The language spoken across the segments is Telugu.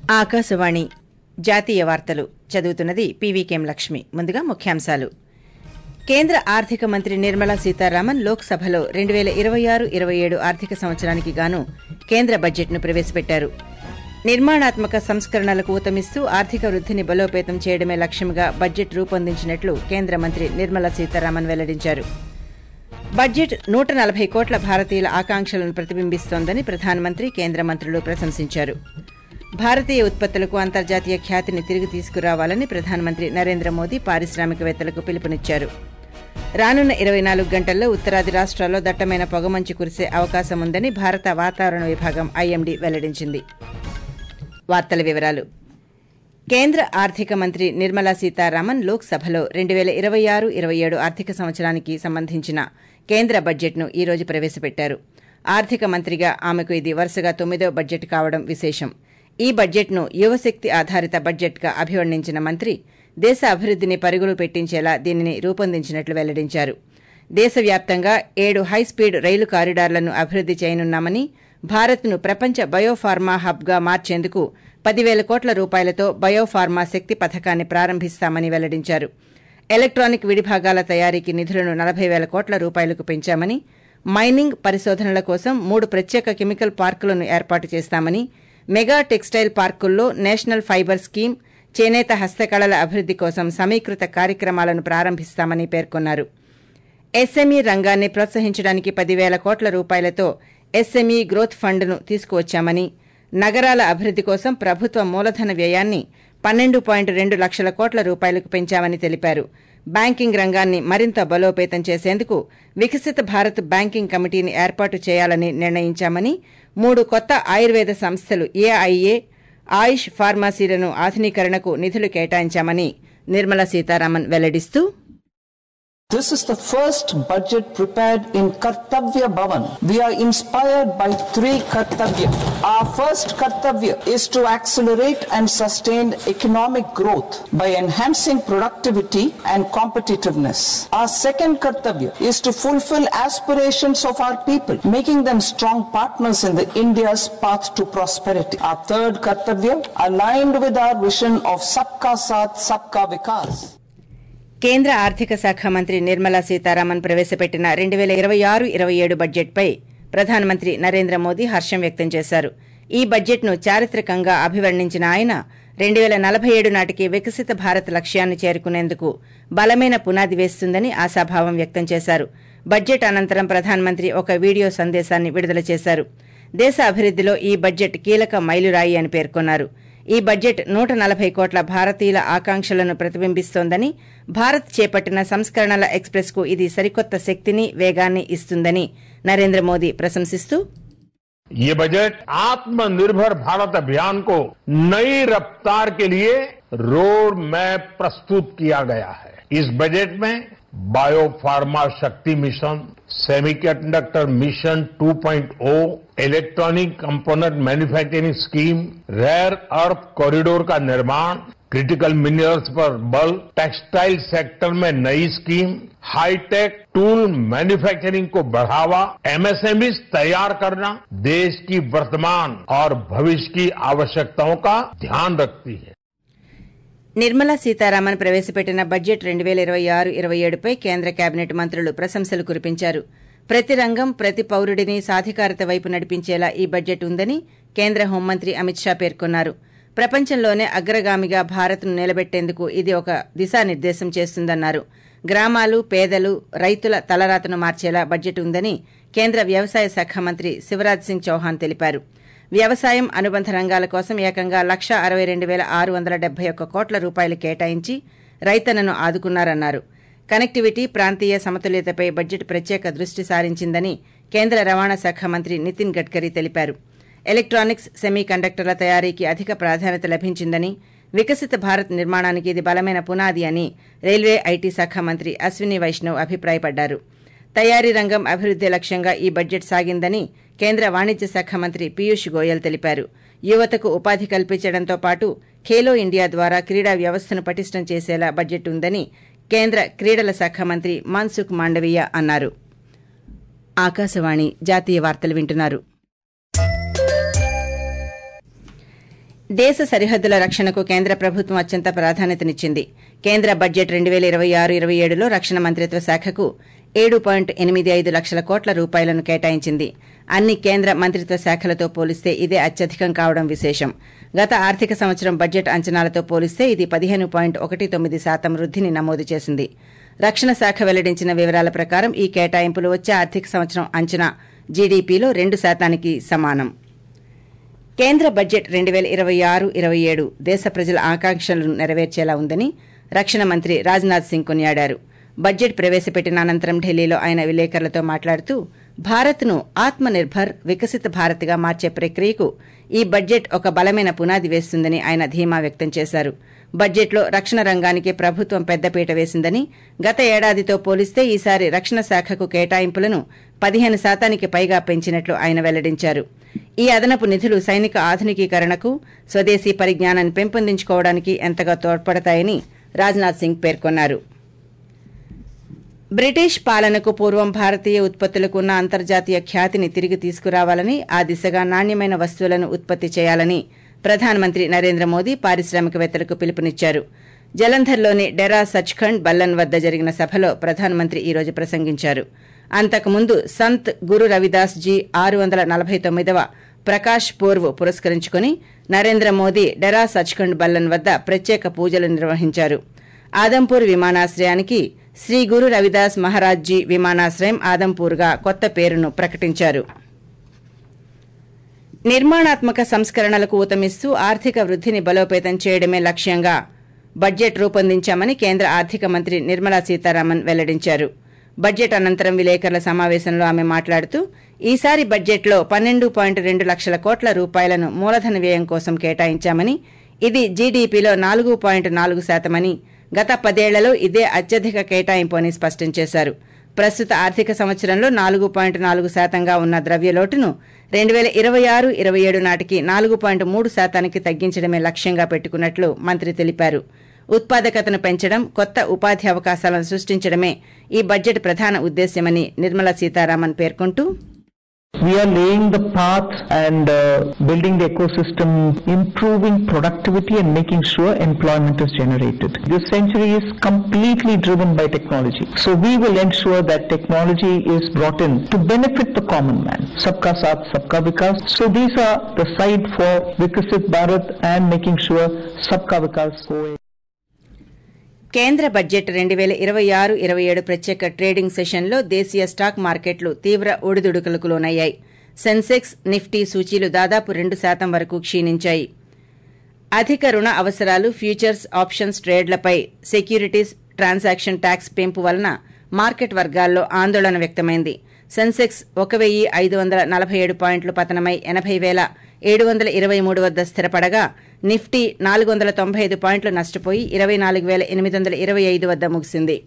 ఆకాశవాణి జాతీయ వార్తలు చదువుతున్నది పీవీకేం లక్ష్మి ముందుగా ముఖ్యాంశాలు కేంద్ర ఆర్థిక మంత్రి నిర్మలా సీతారామన్ లోక్సభలో రెండు వేల ఇరవై ఆరు ఇరవై ఏడు ఆర్థిక సంవత్సరానికి గాను కేంద్ర బడ్జెట్ను ప్రవేశపెట్టారు నిర్మాణాత్మక సంస్కరణలకు ఊతమిస్తూ ఆర్థిక వృద్ధిని బలోపేతం చేయడమే లక్ష్యంగా బడ్జెట్ రూపొందించినట్లు కేంద్ర మంత్రి నిర్మలా సీతారామన్ వెల్లడించారు బడ్జెట్ నూట నలభై కోట్ల భారతీయుల ఆకాంక్షలను ప్రతిబింబిస్తోందని ప్రధానమంత్రి కేంద్ర మంత్రులు ప్రశంసించారు భారతీయ ఉత్పత్తులకు అంతర్జాతీయ ఖ్యాతిని తిరిగి తీసుకురావాలని ప్రధానమంత్రి నరేంద్ర మోదీ పారిశ్రామికవేత్తలకు పిలుపునిచ్చారు రానున్న ఇరవై నాలుగు గంటల్లో ఉత్తరాది రాష్ట్రాల్లో దట్టమైన పొగమంచు కురిసే అవకాశం ఉందని భారత వాతావరణ విభాగం ఐఎండీ వెల్లడించింది వార్తల వివరాలు కేంద్ర ఆర్థిక మంత్రి నిర్మలా సీతారామన్ లోక్సభలో రెండు వేల ఇరవై ఆరు ఇరవై ఏడు ఆర్థిక సంవత్సరానికి సంబంధించిన కేంద్ర బడ్జెట్ను ఈ రోజు ప్రవేశపెట్టారు ఆర్థిక మంత్రిగా ఆమెకు ఇది వరుసగా తొమ్మిదో బడ్జెట్ కావడం విశేషం ఈ బడ్జెట్ను యువశక్తి ఆధారిత బడ్జెట్గా అభివర్ణించిన మంత్రి దేశ అభివృద్ధిని పరుగులు పెట్టించేలా దీనిని రూపొందించినట్లు వెల్లడించారు దేశవ్యాప్తంగా ఏడు హైస్పీడ్ రైలు కారిడార్లను అభివృద్ది చేయనున్నామని భారత్ను ప్రపంచ బయోఫార్మా హబ్గా మార్చేందుకు పదివేల కోట్ల రూపాయలతో బయోఫార్మా శక్తి పథకాన్ని ప్రారంభిస్తామని వెల్లడించారు ఎలక్ట్రానిక్ విడిభాగాల తయారీకి నిధులను నలభై వేల కోట్ల రూపాయలకు పెంచామని మైనింగ్ పరిశోధనల కోసం మూడు ప్రత్యేక కెమికల్ పార్కులను ఏర్పాటు చేస్తామని మెగా టెక్స్టైల్ పార్కుల్లో నేషనల్ ఫైబర్ స్కీమ్ చేనేత హస్తకళల అభివృద్ది కోసం సమీకృత కార్యక్రమాలను ప్రారంభిస్తామని పేర్కొన్నారు ఎస్ఎంఈ రంగాన్ని ప్రోత్సహించడానికి పదివేల కోట్ల రూపాయలతో ఎస్ఎంఈ గ్రోత్ ఫండ్ను తీసుకువచ్చామని నగరాల అభివృద్ది కోసం ప్రభుత్వ మూలధన వ్యయాన్ని పన్నెండు పాయింట్ రెండు లక్షల కోట్ల రూపాయలకు పెంచామని తెలిపారు బ్యాంకింగ్ రంగాన్ని మరింత బలోపేతం చేసేందుకు వికసిత భారత్ బ్యాంకింగ్ కమిటీని ఏర్పాటు చేయాలని నిర్ణయించామని మూడు కొత్త ఆయుర్వేద సంస్థలు ఏఐఏ ఆయుష్ ఫార్మసీలను ఆధునీకరణకు నిధులు కేటాయించామని Nirmala Sitharaman వెల్లడిస్తూ This is the first budget prepared in Kartavya Bhavan. We are inspired by three Kartavya. Our first Kartavya is to accelerate and sustain economic growth by enhancing productivity and competitiveness. Our second Kartavya is to fulfill aspirations of our people, making them strong partners in the India's path to prosperity. Our third Kartavya, aligned with our vision of Sabka Saath, Sabka Vikas. కేంద్ర ఆర్థిక శాఖ మంత్రి నిర్మలా సీతారామన్ ప్రవేశపెట్టిన రెండు వేల ఇరవై ఆరు ఇరవై ఏడు బడ్జెట్పై ప్రధానమంత్రి నరేంద్ర మోదీ హర్షం వ్యక్తం చేశారు ఈ బడ్జెట్ను చారిత్రకంగా అభివర్ణించిన ఆయన రెండు వేల నలభై ఏడు నాటికి వికసిత భారత్ లక్ష్యాన్ని చేరుకునేందుకు బలమైన పునాది వేస్తుందని ఆశాభావం వ్యక్తం చేశారు బడ్జెట్ అనంతరం ప్రధానమంత్రి ఒక వీడియో సందేశాన్ని విడుదల చేశారు దేశ అభివృద్దిలో ఈ బడ్జెట్ కీలక మైలురాయి అని పేర్కొన్నారు ఈ బడ్జెట్ నూట నలభై కోట్ల భారతీయుల ఆకాంక్షలను ప్రతిబింబిస్తోందని భారత్ చేపట్టిన సంస్కరణల ఎక్స్ప్రెస్ కు ఇది సరికొత్త శక్తిని వేగాన్ని ఇస్తుందని నరేంద్ర మోదీ ప్రశంసిస్తూ ये बजट आत्मनिर्भर भारत अभियान को नई रफ्तार के लिए रोड मैप प्रस्तुत किया गया है इस बजट में biopharma Shakti mission semiconductor mission 2.0 electronic component manufacturing scheme rare earth corridor का निर्माण क्रिटिकल मिनरल्स पर बल टेक्सटाइल सेक्टर में नई स्कीम हाईटेक टूल मैन्युफैक्चरिंग को बढ़ावा एमएसएमईज तैयार करना देश की वर्तमान और भविष्य की आवश्यकताओं का ध्यान रखती है నిర్మలా సీతారామన్ ప్రవేశపెట్టిన బడ్జెట్ రెండు వేల ఇరవై ఆరు ఇరవై ఏడుపై కేంద్ర కేబినెట్ మంత్రులు ప్రశంసలు కురిపించారు ప్రతి రంగం ప్రతి పౌరుడిని సాధికారత వైపు నడిపించేలా ఈ బడ్జెట్ ఉందని కేంద్ర హోంమంత్రి అమిత్ షా పేర్కొన్నారు ప్రపంచంలోనే అగ్రగామిగా భారత్ను నిలబెట్టేందుకు ఇది ఒక దిశానిర్దేశం చేస్తుందన్నారు గ్రామాలు పేదలు రైతుల తలరాతను మార్చేలా బడ్జెట్ ఉందని కేంద్ర వ్యవసాయ శాఖ మంత్రి శివరాజ్ సింగ్ చౌహాన్ తెలిపారు వ్యవసాయం అనుబంధ రంగాల కోసం ఏకంగా లక్ష అరవై రెండు వేల ఆరు వందల డెబ్బై ఒక్క కోట్ల రూపాయలు కేటాయించి రైతన్నను ఆదుకున్నారన్నారు కనెక్టివిటీ ప్రాంతీయ సమతుల్యతపై బడ్జెట్ ప్రత్యేక దృష్టి సారించిందని కేంద్ర రవాణా శాఖ మంత్రి నితిన్ గడ్కరీ తెలిపారు ఎలక్ట్రానిక్స్ సెమీ కండక్టర్ల తయారీకి అధిక ప్రాధాన్యత లభించిందని వికసిత భారత్ నిర్మాణానికి ఇది బలమైన పునాది అని రైల్వే ఐటీ శాఖ మంత్రి అశ్విని వైష్ణవ్ అభిప్రాయపడ్డారు తయారీ రంగం అభివృద్ది లక్ష్యంగా ఈ బడ్జెట్ సాగిందని కేంద్ర వాణిజ్య శాఖ మంత్రి పీయూష్ గోయల్ తెలిపారు యువతకు ఉపాధి కల్పించడంతో పాటు ఖేలో ఇండియా ద్వారా క్రీడా వ్యవస్థను పటిష్టం చేసేలా బడ్జెట్ ఉందని కేంద్ర క్రీడల శాఖ మంత్రి మన్సుఖ్ మాండవీయ అన్నారు ఆకాశవాణి జాతీయ వార్తలు వింటున్నారు దేశ సరిహద్దుల రక్షణకు కేంద్ర ప్రభుత్వం అత్యంత ప్రాధాన్యతనిచ్చింది కేంద్ర బడ్జెట్ రెండు పేల ఇరవై ఆరు ఇరవై ఏడులో రక్షణ మంత్రిత్వ శాఖకు ఏడు పాయింట్ ఎనిమిది ఐదు లక్షల కోట్ల రూపాయలను కేటాయించింది అన్ని కేంద్ర మంత్రిత్వ శాఖలతో పోలిస్తే ఇదే అత్యధికం కావడం విశేషం గత ఆర్థిక సంవత్సరం బడ్జెట్ అంచనాలతో పోలిస్తే ఇది పదిహేను పాయింట్ ఒకటి తొమ్మిది శాతం వృద్ధిని నమోదు చేసింది రక్షణ శాఖ వెల్లడించిన వివరాల ప్రకారం ఈ కేటాయింపులు వచ్చే ఆర్థిక సంవత్సరం అంచనా జీడీపీలో రెండు శాతానికి సమానం కేంద్ర బడ్జెట్ రెండు పేల ఇరవై ఆరు ఇరవై ఏడు దేశ ప్రజల ఆకాంక్షలను నెరవేర్చేలా ఉందని రక్షణ మంత్రి రాజ్నాథ్ సింగ్ కొనియాడారు బడ్జెట్ ప్రవేశపెట్టిన అనంతరం ఢిల్లీలో ఆయన విలేకరులతో మాట్లాడుతూ భారత్ను ఆత్మ నిర్భర్ వికసిత భారత్గా మార్చే ప్రక్రియకు ఈ బడ్జెట్ ఒక బలమైన పునాది వేస్తుందని ఆయన ధీమా వ్యక్తం చేశారు బడ్జెట్లో రక్షణ రంగానికి ప్రభుత్వం పెద్దపీట వేసిందని గత ఏడాదితో పోలిస్తే ఈసారి రక్షణ శాఖకు కేటాయింపులను పదిహేను శాతానికి పైగా పెంచినట్లు ఆయన వెల్లడించారు ఈ అదనపు నిధులు సైనిక ఆధునికీకరణకు స్వదేశీ పరిజ్ఞానాన్ని పెంపొందించుకోవడానికి ఎంతగా తోడ్పడతాయని రాజ్నాథ్ సింగ్ పేర్కొన్నారు బ్రిటిష్ పాలనకు పూర్వం భారతీయ ఉత్పత్తులకు ఉన్న అంతర్జాతీయ ఖ్యాతిని తిరిగి తీసుకురావాలని ఆ దిశగా నాణ్యమైన వస్తువులను ఉత్పత్తి చేయాలని ప్రధానమంత్రి నరేంద్ర మోదీ పారిశ్రామికవేత్తలకు పిలుపునిచ్చారు జలంధర్లోని డెరా సచ్ఖండ్ బల్లన్ వద్ద జరిగిన సభలో ప్రధానమంత్రి ఈ రోజు ప్రసంగించారు అంతకుముందు సంత్ గురు రవిదాస్ జీ ఆరు వందల నలభై తొమ్మిదవ ప్రకాష్ పూర్వ్ పురస్కరించుకుని నరేంద్ర మోదీ డెరా సచ్ఖండ్ బల్లన్ వద్ద ప్రత్యేక పూజలు నిర్వహించారు ఆదంపూర్ విమానాశ్రయానికి శ్రీ గురు రవిదాస్ మహారాజ్జీ విమానాశ్రయం ఆదంపూర్గా కొత్త పేరును ప్రకటించారు నిర్మాణాత్మక సంస్కరణలకు ఊతమిస్తూ ఆర్థిక వృద్ధిని బలోపేతం చేయడమే లక్ష్యంగా బడ్జెట్ రూపొందించామని కేంద్ర ఆర్థిక మంత్రి నిర్మలా సీతారామన్ వెల్లడించారు బడ్జెట్ అనంతరం విలేకరుల సమావేశంలో ఆమె మాట్లాడుతూ ఈసారి బడ్జెట్లో పన్నెండు పాయింట్ రెండు లక్షల కోట్ల రూపాయలను మూలధన వ్యయం కోసం కేటాయించామని ఇది జీడీపీలో నాలుగు పాయింట్ నాలుగు శాతమని గత పదేళ్లలో ఇదే అత్యధిక కేటాయింపు అని స్పష్టం చేశారు ప్రస్తుత ఆర్థిక సంవత్సరంలో నాలుగు పాయింట్ నాలుగు శాతంగా ఉన్న ద్రవ్యలోటును రెండు పేల ఇరవై ఆరు ఇరవై ఏడు నాటికి నాలుగు పాయింట్ మూడు శాతానికి తగ్గించడమే లక్ష్యంగా పెట్టుకున్నట్లు మంత్రి తెలిపారు ఉత్పాదకతను పెంచడం కొత్త ఉపాధి అవకాశాలను సృష్టించడమే ఈ బడ్జెట్ ప్రధాన ఉద్దేశ్యమని నిర్మలా సీతారామన్ పేర్కొంటూ We are laying the path and uh, building the ecosystem, improving productivity and making sure employment is generated. This century is completely driven by technology. So we will ensure that technology is brought in to benefit the common man. Sabka Saath, Sabka Vikas. So these are the side for Vikasit Bharat and making sure Sabka Vikas go కేంద్ర బడ్జెట్ రెండు పేల ఇరవై ఆరు ఇరవై ఏడు ప్రత్యేక ట్రేడింగ్ సెషన్లో దేశీయ స్టాక్ మార్కెట్లు తీవ్ర ఒడిదుడుకులకు లోనయ్యాయి సెన్సెక్స్ నిఫ్టీ సూచీలు దాదాపు రెండు శాతం వరకు క్షీణించాయి అధిక రుణ అవసరాలు ఫ్యూచర్స్ ఆప్షన్స్ ట్రేడ్లపై సెక్యూరిటీస్ ట్రాన్సాక్షన్ ట్యాక్స్ పెంపు వలన మార్కెట్ వర్గాల్లో ఆందోళన వ్యక్తమైంది సెన్సెక్స్ ఒక వెయ్యి ఐదు వందల నలభై ఏడు పాయింట్లు పతనమై ఎనభై వేల ఏడు వందల ఇరవై మూడు వద్ద స్థిరపడగా నిఫ్టీ నాలుగు వందల తొంభై ఐదు పాయింట్లు నష్టపోయి ఇరవై నాలుగు వేల ఎనిమిది వందల ఇరవై ఐదు వద్ద ముగిసింది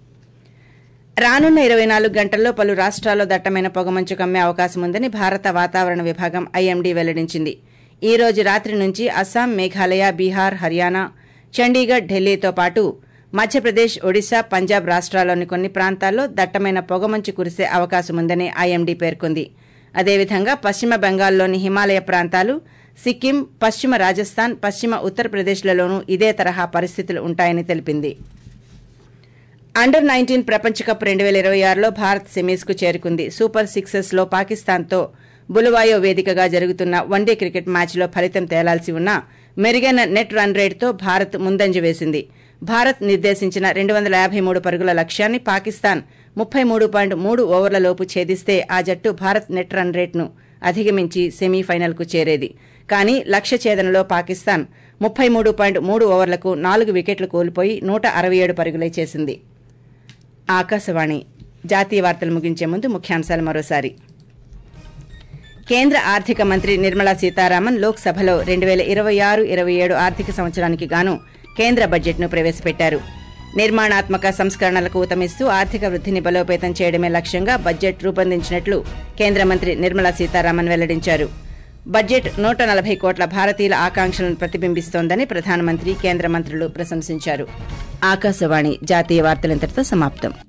రానున్న ఇరవై నాలుగు గంటల్లో పలు రాష్ట్రాల్లో దట్టమైన పొగమంచు కమ్మే అవకాశం ఉందని భారత వాతావరణ విభాగం ఐఎండీ వెల్లడించింది ఈ రోజు రాత్రి నుంచి అస్సాం మేఘాలయ బీహార్ హర్యానా చండీగఢ్ ఢిల్లీతో పాటు మధ్యప్రదేశ్ ఒడిశా పంజాబ్ రాష్ట్రాల్లోని కొన్ని ప్రాంతాల్లో దట్టమైన పొగమంచు కురిసే అవకాశం ఉందని ఐఎండీ పేర్కొంది అదేవిధంగా పశ్చిమ బెంగాల్లోని హిమాలయ ప్రాంతాలు సిక్కిం పశ్చిమ రాజస్థాన్ పశ్చిమ ఉత్తరప్రదేశ్లలోనూ ఇదే తరహా పరిస్థితులు ఉంటాయని తెలిపింది అండర్ నైన్టీన్ ప్రపంచ కప్ రెండు వేల ఇరవై ఆరులో భారత్ సెమీస్ కు చేరుకుంది సూపర్ సిక్సెస్ లో పాకిస్తాన్తో బులువాయో వేదికగా జరుగుతున్న వన్డే క్రికెట్ మ్యాచ్లో ఫలితం తేలాల్సి ఉన్నా మెరుగైన నెట్ రన్ రేటుతో భారత్ ముందంజ వేసింది భారత్ నిర్దేశించిన రెండు వందల యాభై మూడు పరుగుల లక్ష్యాన్ని పాకిస్తాన్ ముప్పై మూడు పాయింట్ మూడు ఓవర్లలోపు ఛేదిస్తే ఆ జట్టు భారత్ నెట్ రన్ రేట్ను అధిగమించి సెమీఫైనల్కు చేరేది కానీ లక్ష్య ఛేదనలో పాకిస్తాన్ ముప్పై మూడు పాయింట్ మూడు ఓవర్లకు నాలుగు వికెట్లు కోల్పోయి నూట అరవై ఏడు పరుగులే చేసింది ఆకాశవాణి జాతీయ వార్తలు ముగించే ముందు ముఖ్యాంశాలు మరోసారి కేంద్ర ఆర్థిక మంత్రి నిర్మలా సీతారామన్ లోక్సభలో రెండు వేల ఇరవై ఆరు ఇరవై ఏడు ఆర్థిక సంవత్సరానికి గాను కేంద్ర బడ్జెట్ను ప్రవేశపెట్టారు నిర్మాణాత్మక సంస్కరణలకు ఊతమిస్తూ ఆర్థిక వృద్ధిని బలోపేతం చేయడమే లక్ష్యంగా బడ్జెట్ రూపొందించినట్లు కేంద్ర మంత్రి నిర్మలా సీతారామన్ వెల్లడించారు బడ్జెట్ నూట నలభై కోట్ల భారతీయుల ఆకాంక్షలను ప్రతిబింబిస్తోందని ప్రధానమంత్రి కేంద్ర మంత్రులు ప్రశంసించారు ఆకాశవాణి జాతీయ వార్తలింతటితో సమాప్తం